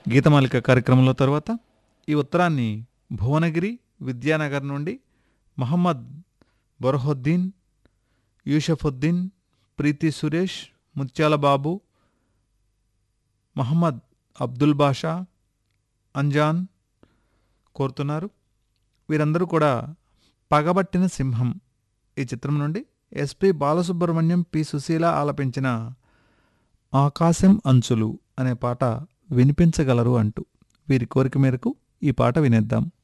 గీతమాలిక కార్యక్రమంలో తర్వాత ఈ ఉత్తరాన్ని భువనగిరి విద్యానగర్ నుండి మహమ్మద్ బొరహుద్దీన్ యూషఫుద్దీన్ ప్రీతి సురేష్ ముత్యాల బాబు మహమ్మద్ అబ్దుల్ బాషా అంజాన్ కోరుతున్నారు వీరందరూ కూడా పగబట్టిన సింహం ఈ చిత్రం నుండి ఎస్పి బాలసుబ్రహ్మణ్యం పి సుశీల ఆలపించిన ఆకాశం అంచులు అనే పాట వినిపించగలరు అంటూ వీరి కోరిక మేరకు ఈ పాట వినేద్దాం